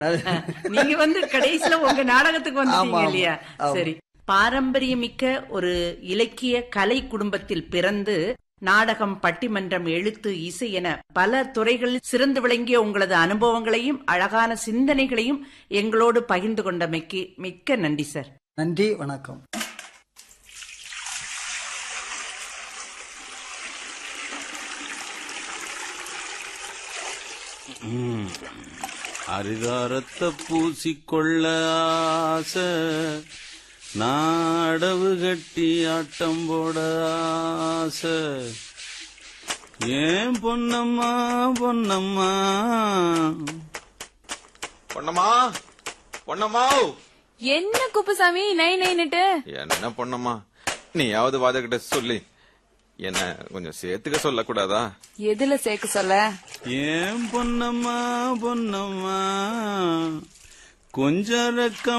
நீங்க வந்து கடைசியில உங்க நாடகத்துக்கு வந்துட்டீங்க ஆமா, ஆமா. இல்லையா ஆமா. சரி பாரம்பரியமிக்க ஒரு இலக்கிய கலை குடும்பத்தில் பிறந்து நாடகம் பட்டிமன்றம் எழுத்து இசை என பல துறைகளில் சிறந்து விளங்கிய உங்களது அனுபவங்களையும் அழகான சிந்தனைகளையும் எங்களோடு பகிர்ந்து கொண்டமைக்கு மிக்க நன்றி சார் நன்றி வணக்கம் அரிதாரத்தை பூசிக்கொள்ள ஆசை நாடவு கட்டி ஆட்டம் போட ஆசை ஏன் பொன்னம்மா பொன்னம்மா பொன்னம்மா பொன்னம்மா என்ன குப்புசாமி நை நைன்னுட்டு என்ன பொன்னம்மா நீயாவது வாதகிட்ட சொல்லி என்ன கொஞ்சம் சேர்த்துக்க சொல்லக்கூடாதா எதுல சேர்க்க சொல்ல ஏன் பொன்னம்மா பொன்னம்மா கொஞ்சம் ரக்கம்